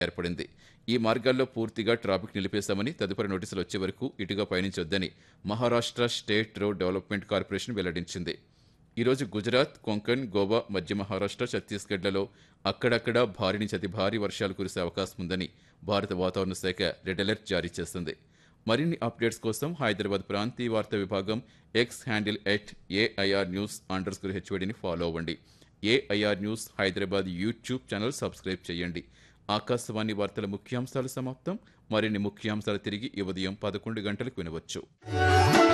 ఏర్పడింది ఈ మార్గాల్లో పూర్తిగా ట్రాఫిక్ నిలిపేశామని తదుపరి నోటీసులు వచ్చే వరకు ఇటుగా పయనించొద్దని Maharashtra state road development corporation వెల్లడించింది ఈరోజు గుజరాత్ కొంకణ్ గోవా మధ్య మహారాష్ట్ర ఛత్తీస్గఢ్లలో అక్కడక్కడ భారీ నుంచి అతి భారీ వర్షాలు కురిసే అవకాశం ఉందని భారత వాతావరణ శాఖ రెడ్ అలర్ట్ జారీ చేసింది మరిన్ని అప్డేట్స్ కోసం హైదరాబాద్ ప్రాంతీయ వార్తా విభాగం X handle at AIR news underscore స్కోర్ హెచ్వడిని ఫాలో అవ్వండి AIR news Hyderabad YouTube channel subscribe చేయండి ఆకాశవాణి వార్తల ముఖ్యాంశాలు సమాప్తం మరిన్ని ముఖ్యాంశాలు తిరిగి ఈ ఉదయం పదకొండు గంటలకు వినవచ్చు